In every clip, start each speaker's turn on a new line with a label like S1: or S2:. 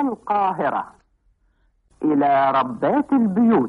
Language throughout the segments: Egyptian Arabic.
S1: القاهرة إلى ربات البيوت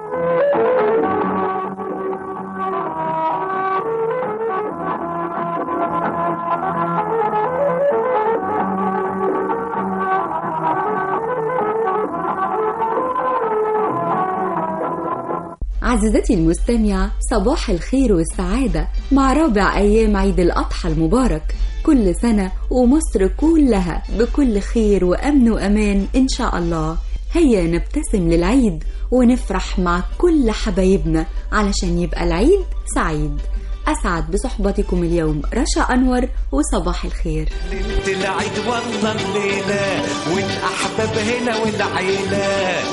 S2: عزيزتي المستمعة صباح الخير والسعادة مع رابع أيام عيد الأضحى المبارك كل سنة ومصر كلها بكل خير وأمن وأمان إن شاء الله هيا نبتسم للعيد ونفرح مع كل حبايبنا علشان يبقى العيد سعيد أسعد بصحبتكم اليوم رشا أنور وصباح الخير
S3: ليلة العيد والله الليلة والأحباب هنا والعيلة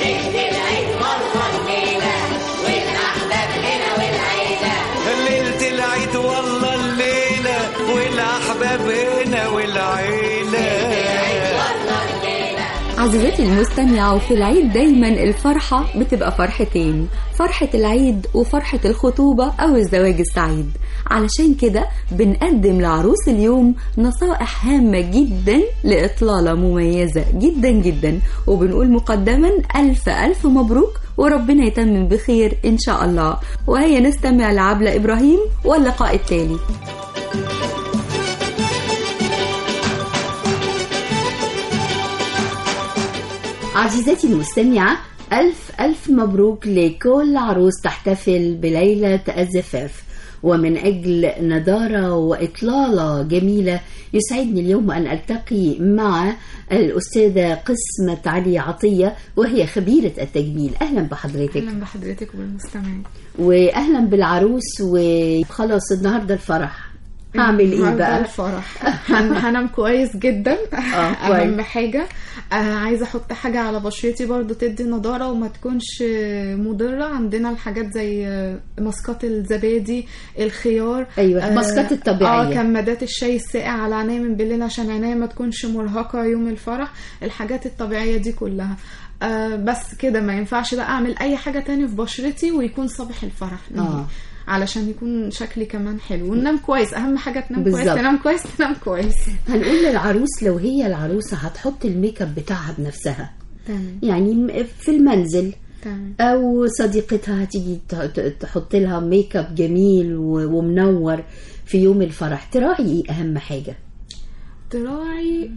S3: ليلة العيد والله الليلة والأحباب هنا والعيلة
S2: عزيزتي المستمعة وفي العيد دايما الفرحة بتبقى فرحتين فرحة العيد وفرحة الخطوبة أو الزواج السعيد علشان كده بنقدم لعروس اليوم نصائح هامة جدا لإطلالة مميزة جدا جدا وبنقول مقدما ألف ألف مبروك وربنا يتمم بخير إن شاء الله وهيا نستمع لعبلة إبراهيم واللقاء التالي
S4: عزيزتي المستمعة ألف ألف مبروك لكل عروس تحتفل بليلة الزفاف ومن أجل نضارة وإطلالة جميلة يسعدني اليوم أن ألتقي مع الأستاذة قسمة علي عطية وهي خبيرة التجميل أهلا بحضرتك
S5: اهلا بحضرتك وبالمستمعين
S4: وأهلا بالعروس وخلاص النهاردة الفرح هعمل إيه
S5: النهاردة
S4: بقى
S5: الفرح هن- هنام كويس جدا
S4: آه، كويس.
S5: اهم حاجه آه عايزه احط حاجه على بشرتي برضو تدي نضاره وما تكونش آه، مضره عندنا الحاجات زي آه، ماسكات الزبادي الخيار
S4: أيوة، ماسكات الطبيعية.
S5: اه كمادات الشاي الساقع على عينيا من بالليل عشان عينيا ما تكونش مرهقه يوم الفرح الحاجات الطبيعيه دي كلها آه بس كده ما ينفعش بقى اعمل اي حاجه تاني في بشرتي ويكون صباح الفرح
S4: آه.
S5: علشان يكون شكلي كمان حلو وننام كويس اهم حاجه تنام
S4: بالظبط.
S5: كويس تنام كويس تنام كويس
S4: هنقول للعروس لو هي العروسة هتحط الميك اب بتاعها بنفسها
S5: تمام
S4: يعني م- في المنزل
S5: تمام
S4: او صديقتها هتيجي ت- ت- تحط لها ميك اب جميل و- ومنور في يوم الفرح تراعي ايه اهم حاجه
S5: تراعي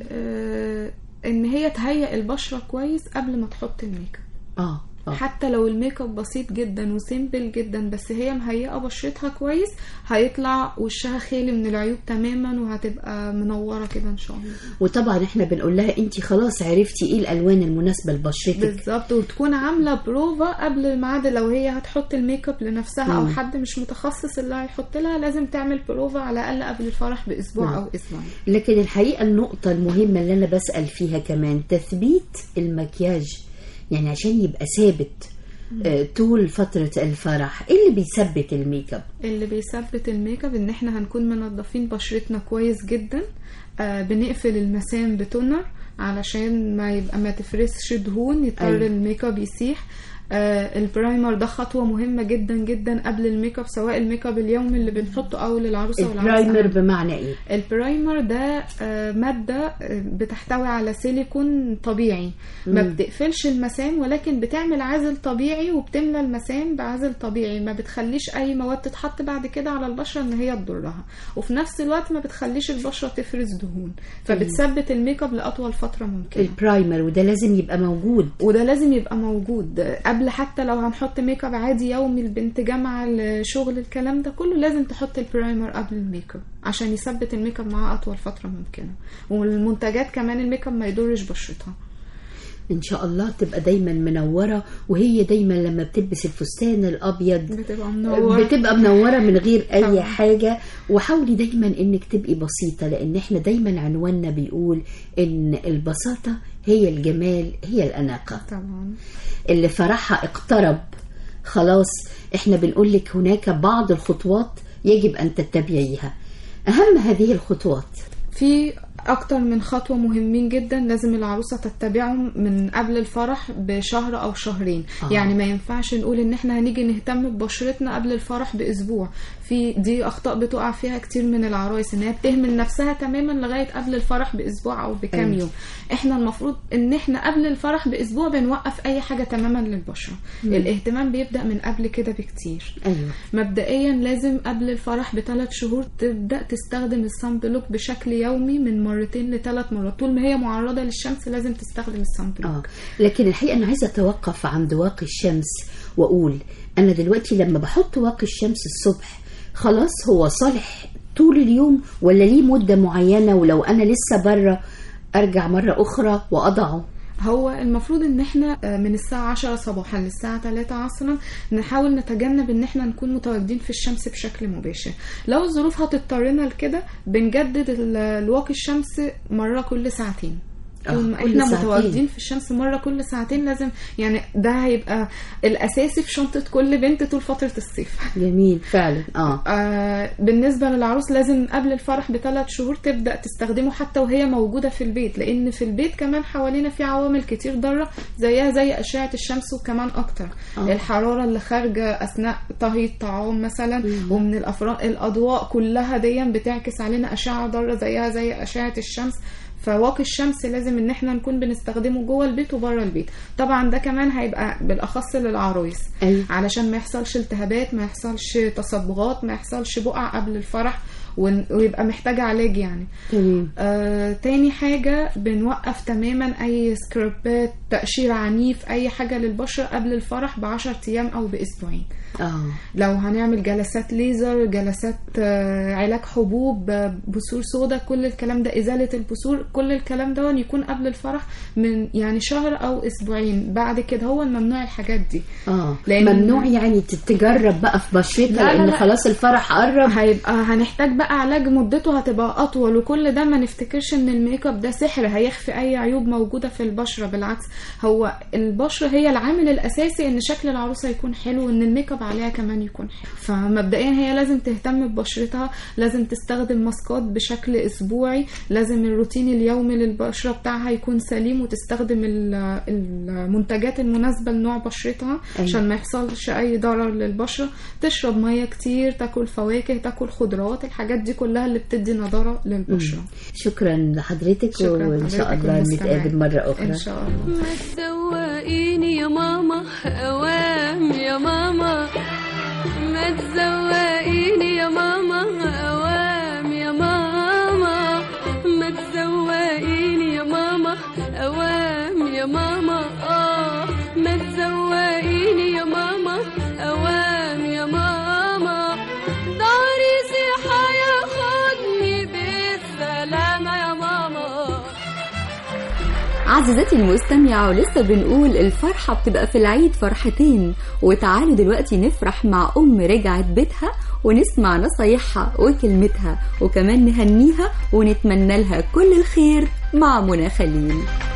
S5: آه ان هي تهيئ البشره كويس قبل ما تحط الميك اب
S4: اه اه
S5: حتى لو الميك اب بسيط جدا وسيمبل جدا بس هي مهيئه بشرتها كويس هيطلع وشها خالي من العيوب تماما وهتبقى منوره كده ان شاء الله
S4: وطبعا احنا بنقول لها انت خلاص عرفتي ايه الالوان المناسبه لبشرتك
S5: بالظبط وتكون عامله بروفا قبل الميعاد لو هي هتحط الميك اب لنفسها او
S4: مم.
S5: حد مش متخصص اللي هيحط لها لازم تعمل بروفا على الاقل قبل الفرح باسبوع
S4: نعم.
S5: او اسبوعين
S4: لكن الحقيقه النقطه المهمه اللي انا بسال فيها كمان تثبيت المكياج يعني عشان يبقى ثابت آه، طول فتره الفرح ايه اللي بيثبت الميك اب
S5: اللي بيثبت الميك اب ان احنا هنكون منظفين بشرتنا كويس جدا آه بنقفل المسام بتونر علشان ما يبقى ما تفرزش دهون يضطر
S4: أيوة.
S5: أيوة. الميك اب يسيح آه البرايمر ده خطوه مهمه جدا جدا قبل الميك اب سواء الميك اب اليومي اللي بنحطه او للعروسه والعروس
S4: البرايمر بمعنى ايه
S5: البرايمر ده آه، مادة آه، بتحتوي على سيليكون طبيعي ما
S4: مم.
S5: بتقفلش المسام ولكن بتعمل عازل طبيعي وبتملى المسام بعازل طبيعي ما بتخليش اي مواد تتحط بعد كده على البشرة ان هي تضرها وفي نفس الوقت ما بتخليش البشرة تفرز دهون فبتثبت الميك اب لأطول فترة ممكنة
S4: البرايمر وده لازم يبقى موجود
S5: وده لازم يبقى موجود قبل حتى لو هنحط ميك اب عادي يومي البنت جامعه الشغل الكلام ده كله لازم تحط البرايمر قبل الميك اب عشان يثبت الميك اب معاها اطول فتره ممكنه والمنتجات كمان الميك اب ما يضرش بشرتها
S4: ان شاء الله تبقى دايما منوره وهي دايما لما بتلبس الفستان الابيض
S5: بتبقى منوره
S4: بتبقى منوره من غير اي
S5: طبعا.
S4: حاجه وحاولي دايما انك تبقي بسيطه لان احنا دايما عنواننا بيقول ان البساطه هي الجمال هي الاناقه
S5: طبعا
S4: اللي فرحها اقترب خلاص احنا بنقول لك هناك بعض الخطوات يجب ان تتبعيها اهم هذه الخطوات
S5: في اكتر من خطوه مهمين جدا لازم العروسه تتبعهم من قبل الفرح بشهر او شهرين
S4: آه.
S5: آه. يعني ما ينفعش نقول ان احنا هنيجي نهتم ببشرتنا قبل الفرح باسبوع في دي اخطاء بتقع فيها كتير من العرايس ان هي بتهمل نفسها تماما لغايه قبل الفرح باسبوع او بكام
S4: أيوة.
S5: يوم احنا المفروض ان احنا قبل الفرح باسبوع بنوقف اي حاجه تماما للبشره الاهتمام بيبدا من قبل كده بكتير
S4: ايوه
S5: مبدئيا لازم قبل الفرح بثلاث شهور تبدا تستخدم الصن بلوك بشكل يومي من مرتين لثلاث مرات طول ما هي معرضه للشمس لازم تستخدم الصن بلوك
S4: اه لكن الحقيقه انا عايزه اتوقف عند واقي الشمس واقول انا دلوقتي لما بحط واقي الشمس الصبح خلاص هو صالح طول اليوم ولا ليه مده معينه ولو انا لسه بره ارجع مره اخرى واضعه
S5: هو المفروض ان احنا آه، من الساعة 10 صباحا للساعة 3 عصرا نحاول نتجنب ان احنا نكون متواجدين في الشمس بشكل مباشر لو الظروف هتضطرنا لكده بنجدد ال- الواقي الشمس مرة كل ساعتين
S4: آه،
S5: طول ما
S4: كل
S5: احنا
S4: ساعتين.
S5: متواجدين في الشمس مرة كل ساعتين لازم يعني ده هيبقى الاساسي في شنطة كل بنت طول فترة الصيف
S4: جميل فعلا اه
S5: آه بالنسبة للعروس لازم قبل الفرح بثلاث شهور تبدأ تستخدمه حتى وهي موجودة في البيت لأن في البيت كمان حوالينا في عوامل كتير ضارة زيها زي أشعة الشمس وكمان أكتر
S4: آه.
S5: آه. الحرارة اللي خارجة أثناء طهي الطعام مثلا ومن الأفراد الأضواء كلها دي بتعكس علينا أشعة ضارة زيها زي أشعة الشمس فواقي الشمس لازم ان احنا نكون بنستخدمه جوه البيت وبره البيت طبعا ده كمان هيبقى بالاخص للعرايس
S4: أيوة.
S5: علشان ما يحصلش التهابات ما يحصلش تصبغات ما يحصلش بقع قبل الفرح ون- ويبقى محتاجة علاج يعني
S4: تمام
S5: آه، تاني حاجة بنوقف تماما أي سكربات تقشير عنيف أي حاجة للبشرة قبل الفرح بعشر أيام أو بأسبوعين
S4: اه
S5: لو هنعمل جلسات ليزر جلسات آه، علاج حبوب آه، بثور سودا كل الكلام ده إزالة البثور كل الكلام ده يكون قبل الفرح من يعني شهر أو أسبوعين بعد كده هو الممنوع الحاجات دي
S4: اه
S5: لأن-
S4: ممنوع يعني تتجرب بقى في بشرتها
S5: لا، لا،
S4: لان
S5: لا.
S4: خلاص الفرح قرب
S5: هيبقى هنحتاج بقى علاج مدته هتبقى اطول وكل ده ما نفتكرش ان الميك اب ده سحر هيخفي اي عيوب موجوده في البشره بالعكس هو البشره هي العامل الاساسي ان شكل العروسه يكون حلو وان الميك اب عليها كمان يكون حلو فمبدئيا هي لازم تهتم ببشرتها لازم تستخدم ماسكات بشكل اسبوعي لازم الروتين اليومي للبشره بتاعها يكون سليم وتستخدم ال- المنتجات المناسبه لنوع بشرتها
S4: أيوة.
S5: عشان ما يحصلش اي ضرر للبشره تشرب ميه كتير تاكل فواكه تاكل خضروات الحاجات دي كلها اللي بتدي نضاره للبشره
S4: شكرا لحضرتك
S5: شكرا
S4: وان شاء
S5: حضرتك
S4: الله
S5: والمستمعين.
S4: نتقابل مره اخرى
S5: ان شاء الله
S6: ما تزوقيني يا ماما اوام يا ماما ما تزوقيني يا ماما اوام يا ماما ما تزوقيني يا ماما اوام يا ماما اه ما تزوقيني يا ماما اوام يا ماما داري صيحة ياخدني بالسلامة يا ماما
S2: عزيزتي المستمعة ولسه بنقول الفرحة بتبقى في العيد فرحتين وتعالوا دلوقتي نفرح مع أم رجعت بيتها ونسمع نصايحها وكلمتها وكمان نهنيها ونتمنى لها كل الخير مع منى خليل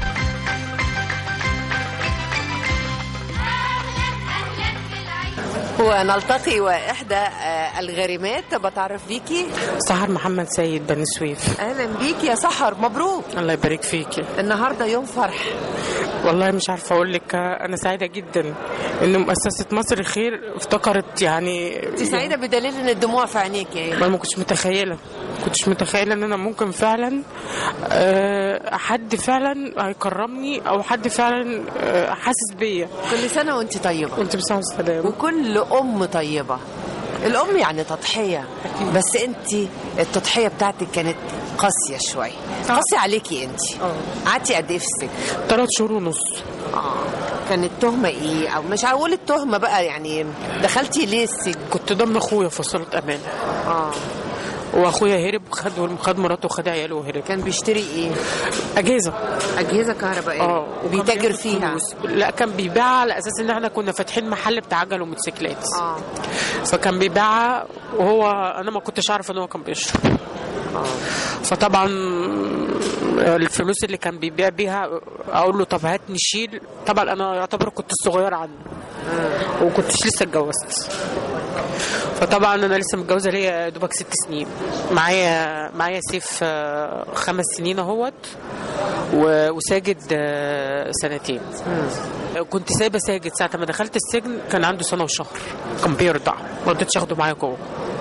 S7: ونلتقي وإحدى آه، الغارمات بتعرف بيكي
S8: سحر محمد سيد بني سويف
S7: أهلا بيكي يا سحر مبروك
S8: الله يبارك فيكي
S7: النهاردة يوم فرح
S8: والله مش عارفه اقول لك انا سعيده جدا ان مؤسسه مصر خير افتكرت يعني
S7: انت سعيدة بدليل ان الدموع في عينيك يعني
S8: ما ما كنتش متخيله كنتش متخيله ان انا ممكن فعلا آه، حد فعلا هيكرمني او حد فعلا آه، حاسس بيا
S7: كل سنة وانت طيبة
S8: كنت بصحة والسلامه
S7: وكل أم طيبة الأم يعني تضحية بس انت التضحية بتاعتك كانت قاسية شوية قاسية عليكي انت قعدتي قد ايه في السجن؟
S8: ثلاث شهور ونص
S7: اه كانت تهمة ايه او مش هقول التهمة بقى يعني دخلتي ليه السجن؟
S8: كنت ضمن اخويا في وصلة امانه
S7: اه
S8: واخويا هرب خد خد مراته وخد عياله وهرب
S7: كان بيشتري ايه؟
S8: اجهزه
S7: أجهزة كهربائية
S8: اه وكان
S7: بيتاجر
S8: بياخد
S7: فيها
S8: فلوس. لا كان بيبيعها على اساس ان احنا كنا فاتحين محل بتاع عجل وموتوسيكلات
S7: اه
S8: فكان بيبيعها وهو انا ما كنتش عارف ان هو كان بيشرب فطبعا الفلوس اللي كان بيبيع بيها اقول له طب هات نشيل طبعا انا يعتبر كنت الصغير عنه وكنتش لسه اتجوزت فطبعا انا لسه متجوزه ليا يا دوبك ست سنين معايا معايا سيف آه، خمس سنين اهوت و- وساجد آه، سنتين كنت سايبه ساجد ساعه ما دخلت السجن كان عنده سنه وشهر كان بيرضع ما رضيتش اخده معايا جوه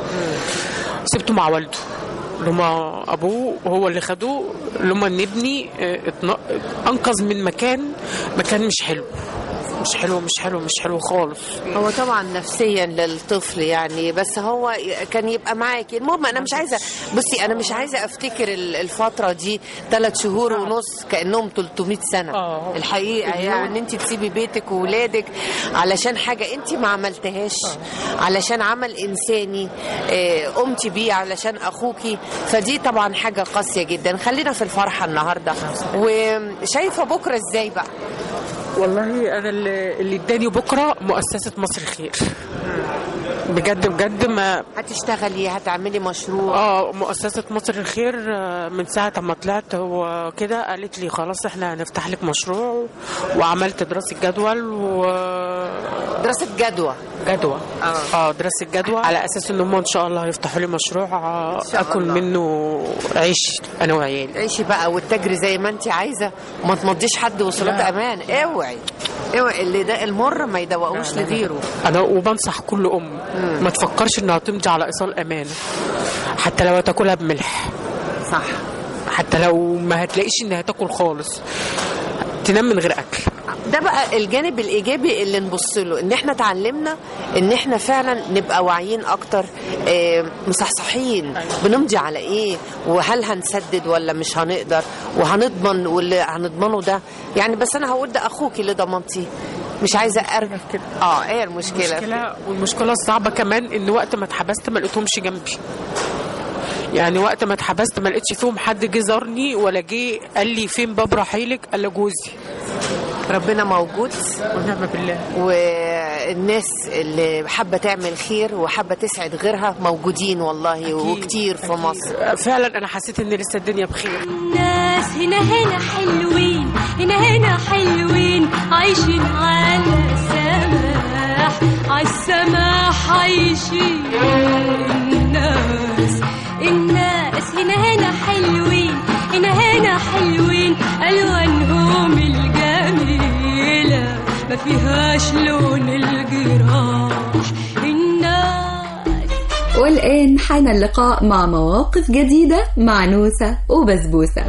S8: سبته مع والده اللي هما ابوه هو اللي خدوه اللي هما ان ابني آه، اتن- انقذ من مكان مكان مش حلو مش حلو مش حلو مش حلو خالص
S7: هو طبعا نفسيا للطفل يعني بس هو كان يبقى معاكي المهم انا مش عايزه بصي انا مش عايزه افتكر ال- الفتره دي ثلاث شهور ونص كانهم 300 سنه
S8: آه.
S7: الحقيقه يعني ان انت تسيبي بيتك وولادك علشان حاجه انت ما عملتهاش علشان عمل انساني آه، قمتي بيه علشان اخوكي فدي طبعا حاجه قاسيه جدا خلينا في الفرحه النهارده وشايفه بكره ازاي بقى
S8: والله انا اللي اللي اداني بكره مؤسسه مصر الخير بجد بجد ما
S7: هتشتغلي هتعملي مشروع
S8: اه مؤسسة مصر الخير آه، من ساعة ما طلعت هو كده قالت لي خلاص احنا هنفتح لك مشروع وعملت دراسة جدول و
S7: دراسه جدوى
S8: جدوى
S7: آه.
S8: اه دراسة جدوى على اساس ان هم ان شاء الله هيفتحوا لي مشروع آه،
S7: شاء
S8: اكل
S7: الله.
S8: منه عيش انا وعيالي
S7: عيشي بقى وتجري زي ما انت عايزه وما تمضيش حد وصولات
S8: لا.
S7: امان اوعي اوعي اللي ده المر ما يدوقوش لغيره
S8: انا وبنصح كل ام ما تفكرش انها تمضي على ايصال امانه حتى لو هتاكلها بملح
S7: صح
S8: حتى لو ما هتلاقيش انها تاكل خالص تنام من غير اكل
S7: ده بقى الجانب الايجابي اللي نبص له ان احنا اتعلمنا ان احنا فعلا نبقى واعيين اكتر آه، مصحصحين بنمضي على ايه وهل هنسدد ولا مش هنقدر وهنضمن واللي هنضمنه ده يعني بس انا هقول ده اخوك اللي ضمنتيه مش عايزه ارجع
S8: كده.
S7: اه ايه المشكله
S8: المشكلة والمشكلة الصعبة كمان ان وقت ما اتحبست ما لقيتهمش جنبي يعني وقت ما اتحبست ما لقيتش فيهم حد جه زارني ولا جه قال لي فين باب رحيلك قال لي جوزي
S7: ربنا موجود
S8: ونعم بالله
S7: والناس اللي حابه تعمل خير وحابه تسعد غيرها موجودين والله وكتير في مصر
S8: فعلا انا حسيت ان لسه الدنيا بخير
S6: ناس هنا هنا حلوين هنا هنا حلوين عايشين على السماح على السماح عايشين الناس الناس هنا هنا حلوين هنا هنا حلوين ألوانهم الجميلة ما فيهاش لون الجراح الناس
S2: والآن حان اللقاء مع مواقف جديدة مع نوسة وبسبوسة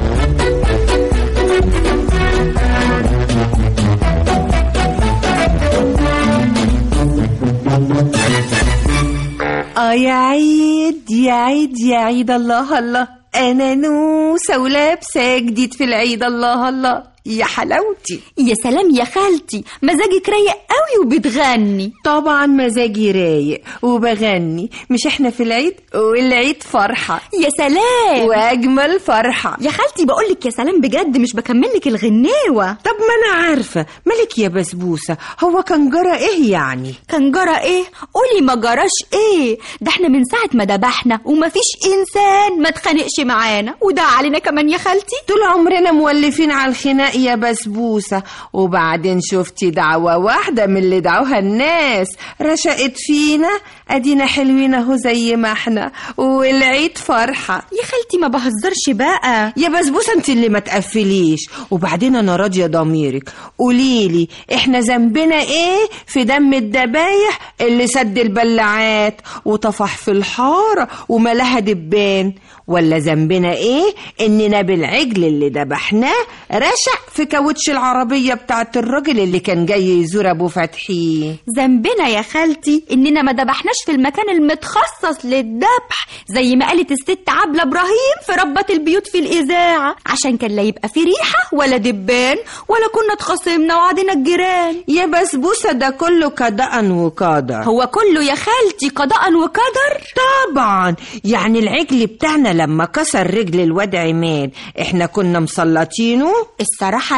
S9: اه يا عيد يا عيد يا عيد الله الله انا نوسه ولابسه جديد في العيد الله الله يا حلاوتي
S10: يا سلام يا خالتي مزاجك رايق قوي وبتغني
S9: طبعا مزاجي رايق وبغني مش احنا في العيد والعيد فرحه
S10: يا سلام
S9: واجمل فرحه
S10: يا خالتي بقولك يا سلام بجد مش بكملك الغناوة
S9: طب ما انا عارفه مالك يا بسبوسه هو كان جرى ايه يعني
S10: كان جرى ايه قولي ما جراش ايه ده احنا من ساعة ما دبحنا ومفيش انسان ما اتخانقش معانا وده علينا كمان يا خالتي
S9: طول عمرنا مولفين على الخناق يا بسبوسة وبعدين شفتي دعوة واحدة من اللي دعوها الناس رشقت فينا ادينا حلوين اهو زي ما احنا والعيد فرحة
S10: يا خالتي ما بهزرش بقى
S9: يا بسبوسة انت اللي ما تقفليش وبعدين انا راضية ضميرك قوليلي احنا ذنبنا ايه في دم الدبايح اللي سد البلعات وطفح في الحارة وملاها دبان ولا ذنبنا ايه اننا بالعجل اللي ذبحناه رشق في كاوتش العربية بتاعت الراجل اللي كان جاي يزور ابو فتحي
S10: ذنبنا يا خالتي اننا ما دبحناش في المكان المتخصص للذبح زي ما قالت الست عبلة ابراهيم في ربة البيوت في الاذاعة عشان كان لا يبقى في ريحة ولا دبان ولا كنا اتخاصمنا وعدنا الجيران
S9: يا بسبوسة ده كله قضاء وقدر
S10: هو كله يا خالتي قضاء وقدر
S9: طبعا يعني العجل بتاعنا لما كسر رجل الواد عماد احنا كنا مسلطينه
S10: الصراحة لا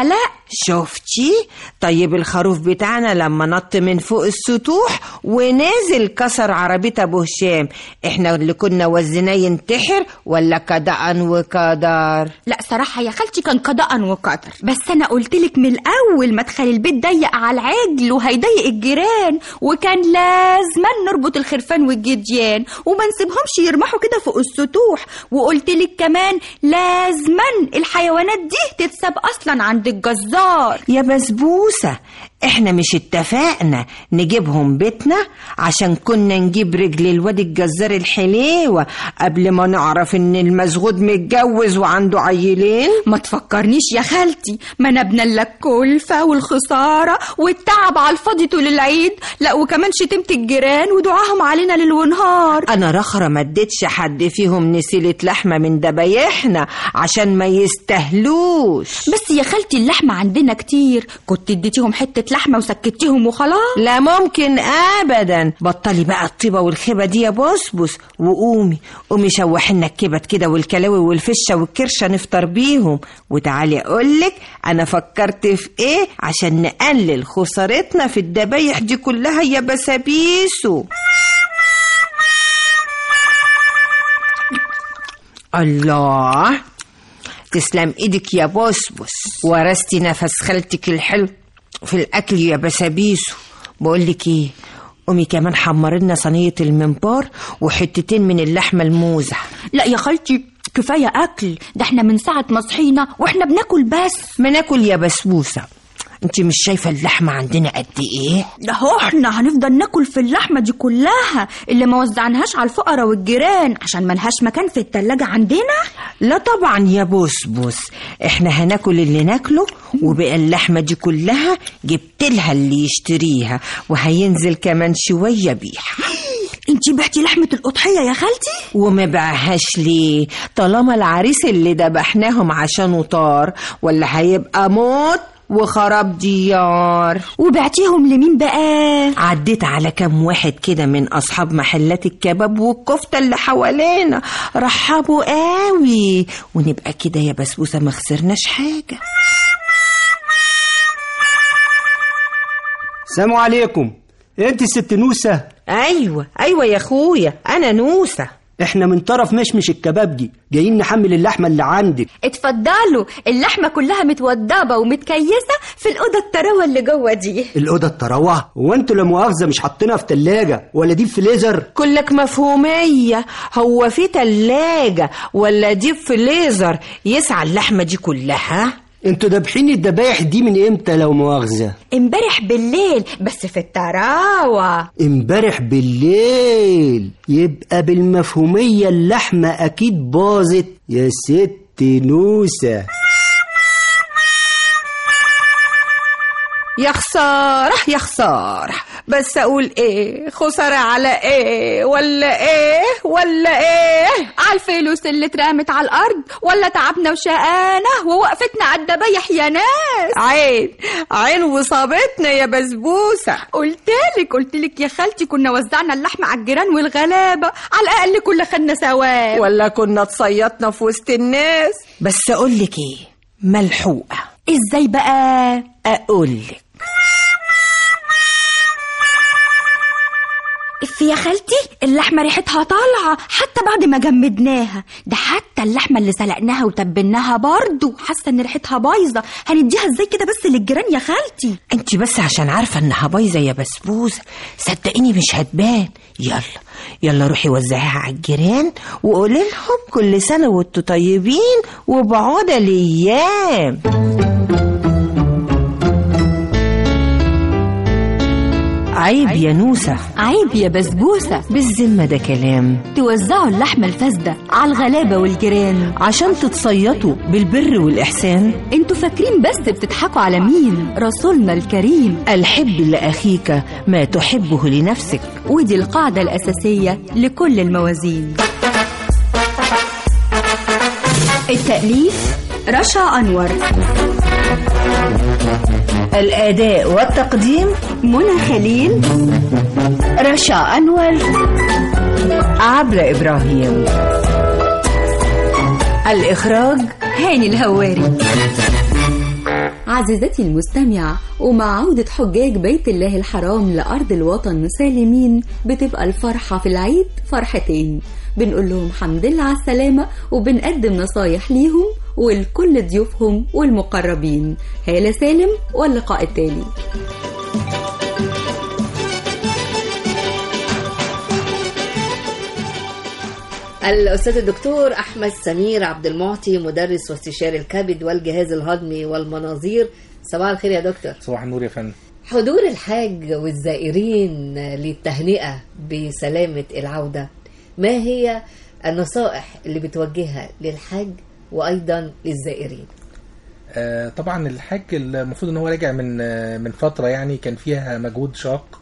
S9: شفتي طيب الخروف بتاعنا لما نط من فوق السطوح ونازل كسر عربية ابو هشام احنا اللي كنا وزناه ينتحر ولا كدأن وكدر
S10: لا صراحة يا خالتي كان قضاء وقدر بس أنا قلتلك من الأول مدخل البيت ضيق على العجل وهيضيق الجيران وكان لازما نربط الخرفان والجديان وما نسيبهمش يرمحوا كده فوق السطوح وقلتلك كمان لازما الحيوانات دي تتساب أصلا عند الجزار
S9: يا بسبوسة احنا مش اتفقنا نجيبهم بيتنا عشان كنا نجيب رجل الواد الجزار الحليوة قبل ما نعرف ان المسغود متجوز وعنده عيلين
S10: ما تفكرنيش يا خالتي ما نبنى الا الكلفة والخسارة والتعب على الفاضي طول العيد لا وكمان شتمت الجيران ودعاهم علينا ليل ونهار
S9: انا رخرة ما اديتش حد فيهم نسيلة لحمة من دبايحنا عشان ما يستهلوش
S10: بس يا خالتي اللحمة عندنا كتير كنت اديتيهم حتة لحمة وسكتيهم وخلاص
S9: لا ممكن ابدا بطلي بقى الطيبه والخيبه دي يا بسبس وقومي قومي شوحي لنا الكبد كده والكلاوي والفشه والكرشه نفطر بيهم وتعالي اقولك انا فكرت في ايه عشان نقلل خسارتنا في الدبايح دي كلها يا بسابيسو الله تسلم ايدك يا بسبس ورستي نفس خالتك الحلو في الاكل يا بسابيسو بقولك ايه قومي كمان حمر لنا صينيه الممبار وحتتين من اللحمه الموزه
S10: لا يا خالتي كفاية أكل ده احنا من ساعة ما صحينا واحنا بناكل بس
S9: ما ناكل يا بسبوسه انت مش شايفه اللحمه عندنا قد ايه
S10: ده هو احنا هنفضل ناكل في اللحمة دي كلها اللي ما وزعناهاش على الفقراء والجيران عشان ملهاش مكان في التلاجة عندنا
S9: لا طبعا يا بسبس احنا هناكل اللي ناكله وبقى اللحمه دي كلها جبت لها اللي يشتريها وهينزل كمان شويه بيها
S10: انتي بعتي لحمة الأضحية يا خالتي
S9: وما باعهاش ليه طالما العريس اللي دبحناهم عشانه طار ولا هيبقى موت وخراب ديار
S10: وبعتيهم لمين بقى
S9: عديت على كام واحد كده من أصحاب محلات الكباب والكفتة اللي حوالينا رحبوا قوي ونبقى كده يا بسبوسة ما خسرناش حاجة
S11: السلام عليكم انت الست نوسة
S9: أيوة أيوة يا أخويا أنا نوسة
S11: احنا من طرف مشمش الكبابجي جايين نحمل اللحمة اللي عندك
S10: اتفضلوا اللحمة كلها متوضبة ومتكيسة في الأوضة التروة اللي جوه دي
S11: الأوضة التروة وانتوا لا مؤاخذة مش حاطينها في تلاجة ولا دي في ليزر
S9: كلك مفهومية هو في تلاجة ولا ديب في ليزر يسعى اللحمة دي كلها
S11: انتوا دابحين الدبايح دي من امتى لو مؤاخذة
S10: امبارح بالليل بس في التراوة
S11: امبارح بالليل يبقى بالمفهومية اللحمة أكيد باظت يا ست نوسة
S9: يا خسارة يا خسارة بس أقول إيه خسارة على إيه ولا إيه ولا إيه
S10: على الفلوس اللي اترمت على الأرض ولا تعبنا وشقانا ووقفتنا على الدبايح يا ناس
S9: عين عين وصابتنا يا بسبوسة
S10: قلتلك قلتلك يا خالتي كنا وزعنا اللحمة على الجيران والغلابة على الأقل كنا خدنا ثواب
S9: ولا كنا اتصيطنا في وسط الناس بس أقولك إيه ملحوقة
S10: ازاي بقى
S9: أقولك
S10: اف يا خالتي اللحمة ريحتها طالعة حتى بعد ما جمدناها ده حتى اللحمة اللي سلقناها وتبلناها برضو حاسة ان ريحتها بايظة هنديها ازاي كده بس للجيران يا خالتي
S9: انت بس عشان عارفة انها بايظة يا بسبوسة صدقيني مش هتبان يلا يلا روحي وزعيها على الجيران وقولي لهم كل سنة وانتوا طيبين وبعود الايام عيب يا نوسة
S10: عيب يا بسبوسة
S9: بالذمة ده كلام
S10: توزعوا اللحمة الفاسدة على الغلابة والجيران
S9: عشان تتصيطوا بالبر والإحسان
S10: انتوا فاكرين بس بتضحكوا على مين رسولنا الكريم
S9: الحب لأخيك ما تحبه لنفسك
S10: ودي القاعدة الأساسية لكل الموازين التأليف رشا أنور
S9: الأداء والتقديم
S10: منى خليل رشا أنور
S9: عبلة إبراهيم الإخراج
S10: هاني الهواري
S2: عزيزتي المستمعة ومع عودة حجاج بيت الله الحرام لأرض الوطن سالمين بتبقى الفرحة في العيد فرحتين بنقول لهم حمد لله على السلامة وبنقدم نصايح ليهم ولكل ضيوفهم والمقربين هالة سالم واللقاء التالي
S12: الأستاذ الدكتور أحمد سمير عبد المعطي مدرس واستشاري الكبد والجهاز الهضمي والمناظير صباح الخير يا دكتور
S13: صباح النور يا فندم
S12: حضور الحاج والزائرين للتهنئة بسلامة العودة ما هي النصائح اللي بتوجهها للحاج وأيضا للزائرين
S13: آه طبعا الحاج المفروض ان هو راجع من آه من فتره يعني كان فيها مجهود شاق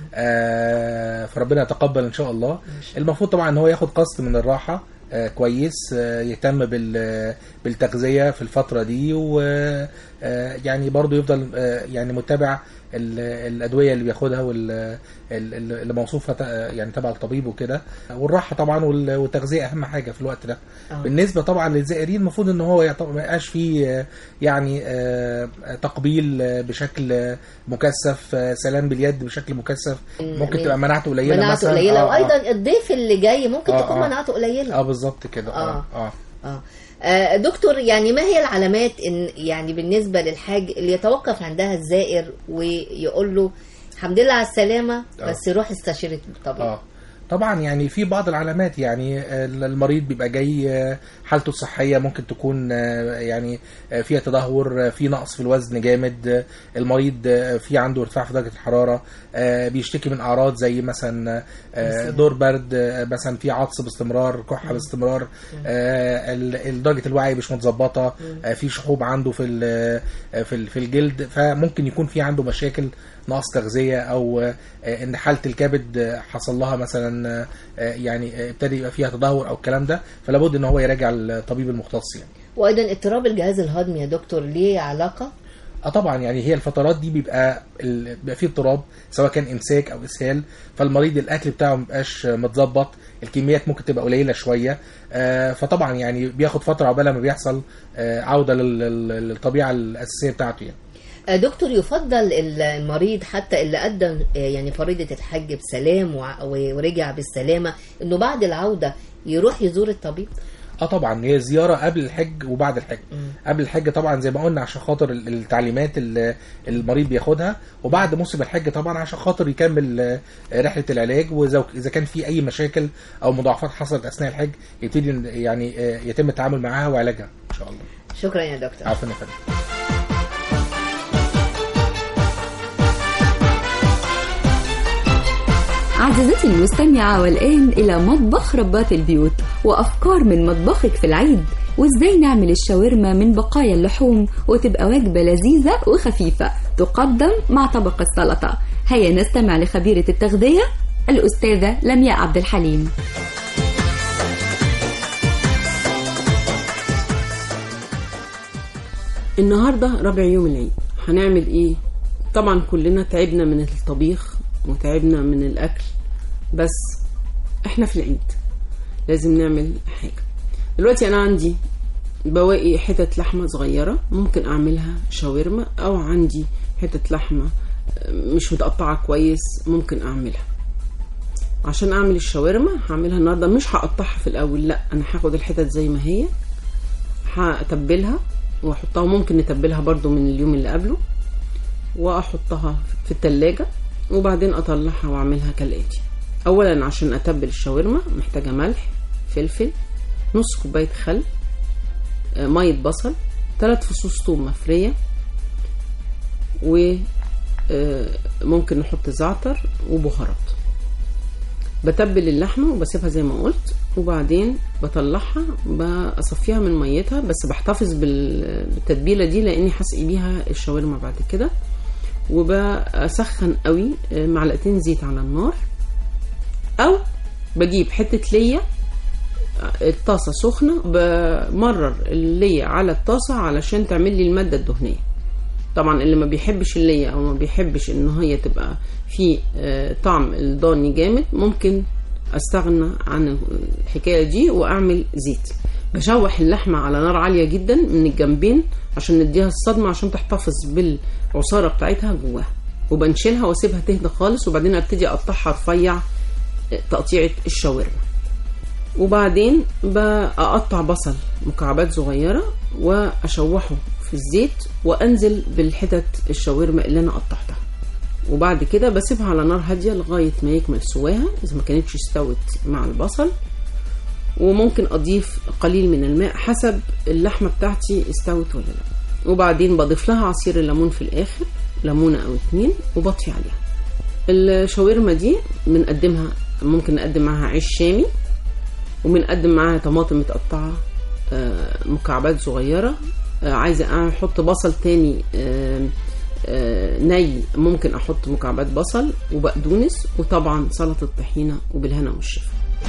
S13: آه فربنا يتقبل ان شاء الله المفروض طبعا ان هو ياخد قسط من الراحه آه كويس آه يهتم بال بالتغذيه في الفتره دي و آه يعني برضه يفضل آه يعني متابع ال- الادويه اللي بياخدها وال- ال- ال- اللي موصوفه ت- يعني تبع الطبيب وكده والراحه طبعا وال- والتغذيه اهم حاجه في الوقت ده
S12: آه.
S13: بالنسبه طبعا للزائرين المفروض ان هو يعط- ما يبقاش فيه آه، يعني آه، تقبيل آه، بشكل آه، مكثف آه، سلام باليد بشكل مكثف ممكن
S12: يعني
S13: تبقى مناعته قليله
S12: مناعته
S13: مثلا
S12: قليلة
S13: آه، آه.
S12: وأيضا الضيف اللي جاي ممكن
S13: آه،
S12: تكون
S13: آه.
S12: مناعته قليلة
S13: اه بالظبط كده اه اه
S12: آه. آه، دكتور يعني ما هي العلامات إن يعني بالنسبة للحاج اللي يتوقف عندها الزائر ويقول له الحمد لله على السلامة
S13: آه.
S12: بس روح استشير الطبيب
S13: اه طبعا يعني في بعض العلامات يعني آه، المريض بيبقى جاي آه، حالته الصحية ممكن تكون آه، يعني آه، فيها تدهور آه، في نقص في الوزن جامد آه، المريض آه، في عنده ارتفاع في درجة الحرارة آه، بيشتكي من أعراض زي مثلا آه،
S14: مثلاً؟
S13: دور برد آه، مثلا في عطس باستمرار كحة باستمرار آه، ال- ال- درجة الوعي مش متظبطة آه، في شحوب عنده في ال- آه، في ال- في الجلد فممكن يكون في عنده مشاكل نقص تغذية أو آه، إن حالة الكبد آه، حصل لها مثلا آه، آه، يعني آه، ابتدى يبقى فيها تدهور أو الكلام ده فلابد إن هو يراجع الطبيب المختص يعني.
S12: وأيضا اضطراب الجهاز الهضمي يا دكتور ليه علاقة
S13: اه طبعا يعني هي الفترات دي بيبقى ال... بيبقى فيه اضطراب سواء كان امساك او اسهال فالمريض الاكل بتاعه مبقاش متظبط الكميات ممكن تبقى قليله شويه آه فطبعا يعني بياخد فتره عقبال ما بيحصل آه عوده لل... لل- للطبيعه الاساسيه بتاعته يعني
S12: آه، دكتور يفضل ال- المريض حتى اللي أدى آه، يعني فريضة الحج بسلام وع- و- ورجع بالسلامة إنه بعد العودة يروح يزور الطبيب
S13: اه طبعا هي زياره قبل الحج وبعد الحج قبل الحج طبعا زي ما قلنا عشان خاطر ال- التعليمات اللي المريض بياخدها وبعد موسم الحج طبعا عشان خاطر يكمل آه، رحله العلاج واذا اذا كان في اي مشاكل او مضاعفات حصلت اثناء الحج يبتدي إن- يعني آه، يتم التعامل معاها وعلاجها ان شاء الله
S12: شكرا يا دكتور
S13: عفوا يا فندم
S2: عزيزتي المستمعة والآن إلى مطبخ ربات البيوت وأفكار من مطبخك في العيد وإزاي نعمل الشاورما من بقايا اللحوم وتبقى وجبة لذيذة وخفيفة تقدم مع طبق السلطة هيا نستمع لخبيرة التغذية الأستاذة لمياء عبد الحليم
S15: النهارده رابع يوم العيد هنعمل ايه طبعا كلنا تعبنا من الطبيخ وتعبنا من الاكل بس احنا في العيد لازم نعمل حاجه دلوقتي انا عندي بواقي حتت لحمه صغيره ممكن اعملها شاورما او عندي حته لحمه مش متقطعه كويس ممكن اعملها عشان اعمل الشاورما هعملها النهارده مش هقطعها في الاول لا انا هاخد الحتت زي ما هي هتبلها واحطها ممكن نتبلها برضو من اليوم اللي قبله واحطها في التلاجة وبعدين اطلعها واعملها كالاتي اولا عشان اتبل الشاورما محتاجه ملح فلفل نص كوبايه خل آه، ميه بصل ثلاث فصوص ثوم مفريه و آه، ممكن نحط زعتر وبهارات بتبل اللحمه وبسيبها زي ما قلت وبعدين بطلعها بصفيها من ميتها بس بحتفظ بال- بالتتبيله دي لاني هسقي بيها الشاورما بعد كده وبسخن قوي آه، معلقتين زيت على النار او بجيب حته ليا آه، الطاسه سخنه بمرر الليا على الطاسه علشان تعمل لي الماده الدهنيه طبعا اللي ما بيحبش الليا او ما بيحبش ان هي تبقى في آه، طعم الضاني جامد ممكن استغنى عن الحكايه دي واعمل زيت بشوح اللحمة على نار عالية جدا من الجنبين عشان نديها الصدمة عشان تحتفظ بالعصارة بتاعتها جواها وبنشيلها واسيبها تهدى خالص وبعدين ابتدي اقطعها رفيع تقطيعة الشاورما وبعدين بقطع بصل مكعبات صغيرة واشوحه في الزيت وانزل بالحتت الشاورما اللي انا قطعتها وبعد كده بسيبها على نار هادية لغاية ما يكمل سواها إذا ما كانتش استوت مع البصل وممكن أضيف قليل من الماء حسب اللحمة بتاعتي استوت ولا لا وبعدين بضيف لها عصير الليمون في الآخر ليمونة أو اتنين وبطفي عليها الشاورما دي بنقدمها ممكن نقدم معاها عيش شامي وبنقدم معاها طماطم متقطعة آه، مكعبات صغيرة آه، عايزة أحط بصل تاني آه، آه، ني ممكن أحط مكعبات بصل وبقدونس وطبعا سلطة طحينة وبالهنا والشفا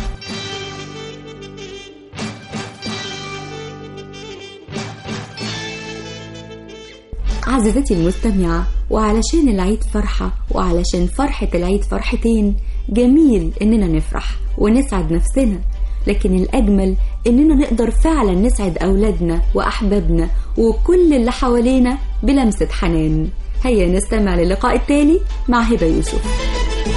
S2: عزيزتي المستمعة وعلشان العيد فرحة وعلشان فرحة العيد فرحتين جميل إننا نفرح ونسعد نفسنا لكن الأجمل إننا نقدر فعلا نسعد أولادنا وأحبابنا وكل اللي حوالينا بلمسة حنان هيا نستمع للقاء التالي مع هبة يوسف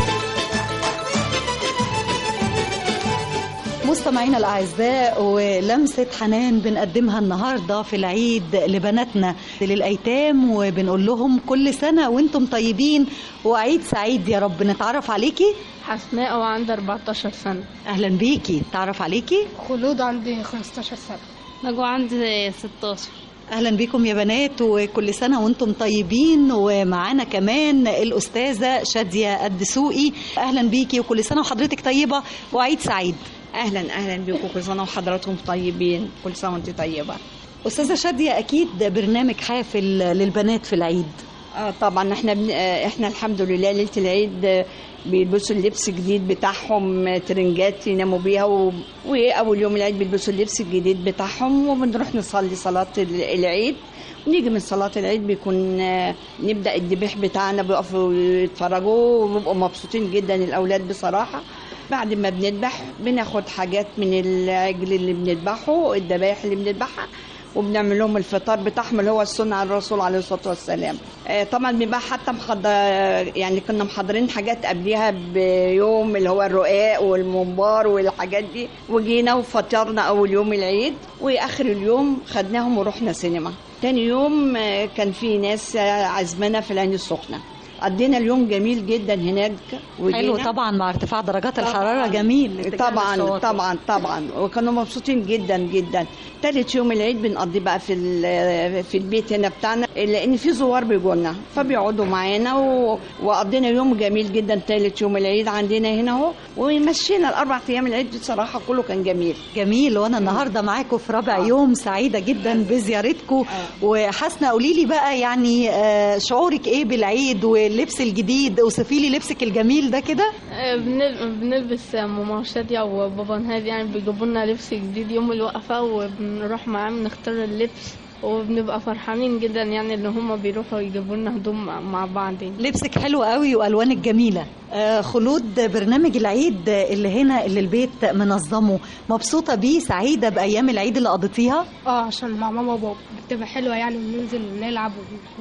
S14: مستمعينا الأعزاء ولمسة حنان بنقدمها النهاردة في العيد لبناتنا للأيتام وبنقول لهم كل سنة وانتم طيبين وعيد سعيد يا رب نتعرف عليكي
S16: حسناء وعندي 14 سنة
S14: أهلا بيكي تعرف عليكي
S16: خلود عندي 15 سنة نجوى عندي 16
S14: اهلا بيكم يا بنات وكل سنه وانتم طيبين ومعانا كمان الاستاذه شاديه الدسوقي اهلا بيكي وكل سنه وحضرتك طيبه وعيد سعيد
S17: اهلا اهلا بيكم كل سنه وحضراتكم طيبين كل سنه وانت طيبه
S14: استاذه شاديه اكيد برنامج حافل للبنات في العيد
S17: اه طبعا احنا بن... آه، احنا الحمد لله ليله العيد آه، بيلبسوا اللبس الجديد بتاعهم آه، ترنجات يناموا بيها و... واول يوم العيد بيلبسوا اللبس الجديد بتاعهم وبنروح نصلي صلاه ال- العيد ونيجي من صلاة العيد بيكون آه، نبدأ الذبح بتاعنا بيقفوا يتفرجوا وبيبقوا مبسوطين جدا الأولاد بصراحة بعد ما بنذبح بناخد حاجات من العجل اللي بنذبحه الذبايح اللي بنذبحها وبنعمل لهم الفطار بتاعهم اللي هو السنة على الرسول عليه الصلاة والسلام آه، طبعا بيبقى حتى محضر يعني كنا محضرين حاجات قبليها بيوم اللي هو الرقاق والممبار والحاجات دي وجينا وفطرنا أول يوم العيد وآخر اليوم خدناهم ورحنا سينما تاني يوم آه، كان في ناس آه، عزمنا في العين السخنة قضينا اليوم جميل جدا هناك
S14: حلو
S17: وجينا-
S14: طبعا مع ارتفاع درجات الحراره جميل
S17: طبعا طبعا طبعا وكانوا مبسوطين جدا جدا تالت يوم العيد بنقضي بقى في ال- في البيت هنا بتاعنا لان في زوار بيجوا لنا فبيقعدوا معانا و... وقضينا يوم جميل جدا تالت يوم العيد عندنا هنا اهو ومشينا الاربع ايام العيد بصراحه كله كان جميل
S14: جميل وانا النهارده معاكم في رابع يوم سعيده جدا بزيارتكم وحسنه قولي لي بقى يعني آه، شعورك ايه بالعيد واللبس الجديد اوصفي لي لبسك الجميل ده كده
S16: آه، بنل- بنلبس ماما شادية وبابا نهاد يعني بيجيبوا لنا لبس جديد يوم الوقفة وبنروح معاهم نختار اللبس وبنبقى فرحانين جدا يعني ان هما بيروحوا يجيبوا لنا هدوم مع- مع بعض يعني.
S14: لبسك حلو قوي والوانك جميله آه، خلود برنامج العيد اللي هنا اللي البيت منظمه مبسوطه بيه سعيده بايام العيد اللي قضيتيها
S18: اه عشان مع ماما وبابا بتبقى حلوة يعني وننزل نلعب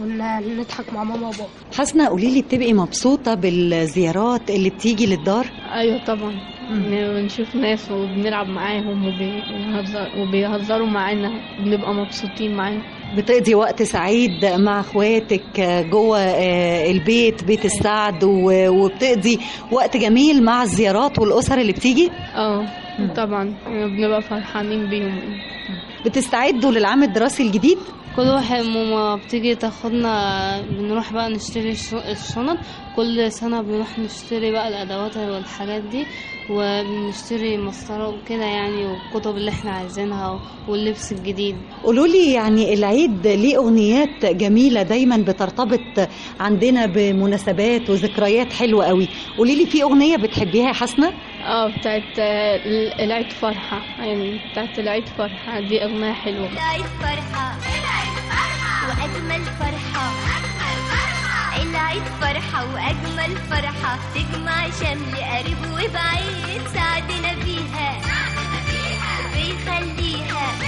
S18: ونضحك مع ماما وبابا
S14: حسنه قولي لي بتبقي مبسوطه بالزيارات اللي بتيجي للدار
S16: ايوه طبعا بنشوف ناس وبنلعب معاهم وبيهزر وبيهزروا معانا بنبقى مبسوطين معاهم
S14: بتقضي وقت سعيد مع اخواتك جوه آه، البيت بيت السعد و- وبتقضي وقت جميل مع الزيارات والاسر اللي بتيجي
S16: اه طبعا بنبقى فرحانين بيهم
S14: بتستعدوا للعام الدراسي الجديد
S19: كل واحد ماما بتيجي تاخدنا بنروح بقى نشتري الش- الشنط كل سنة بنروح نشتري بقى الأدوات والحاجات دي وبنشتري مسطرة وكده يعني والكتب اللي احنا عايزينها واللبس الجديد
S14: قولوا لي يعني العيد ليه اغنيات جميله دايما بترتبط عندنا بمناسبات وذكريات حلوه قوي قولي لي في اغنيه بتحبيها يا حسنه
S16: اه بتاعت آه، العيد فرحة يعني بتاعت العيد فرحة دي أغنية حلوة
S20: العيد فرحة وأجمل فرحة العيد فرحة وأجمل فرحة تجمع شمل قريب وبعيد سعدنا بيها بيخليها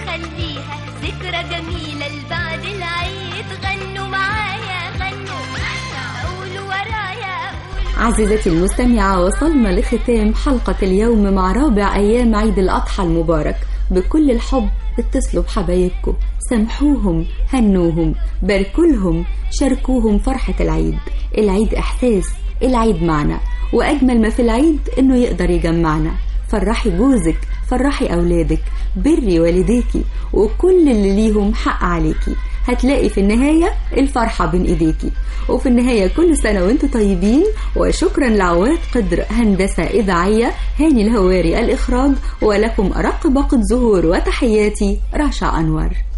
S20: ونخليها ذكرى جميلة لبعد العيد غنوا معايا غنوا قولوا ورايا
S2: عزيزتي المستمعة وصلنا لختام حلقة اليوم مع رابع أيام عيد الأضحى المبارك بكل الحب اتصلوا بحبايبكم سامحوهم هنوهم باركولهم شاركوهم فرحة العيد العيد إحساس العيد معنا وأجمل ما في العيد إنه يقدر يجمعنا فرحي جوزك فرحي أولادك بري والديكي وكل اللي ليهم حق عليكي هتلاقي في النهاية الفرحة بين إيديكي وفي النهاية كل سنة وانتم طيبين وشكرا لعواد قدر هندسة إذاعية هاني الهواري الإخراج ولكم أرق باقة زهور وتحياتي رشا أنور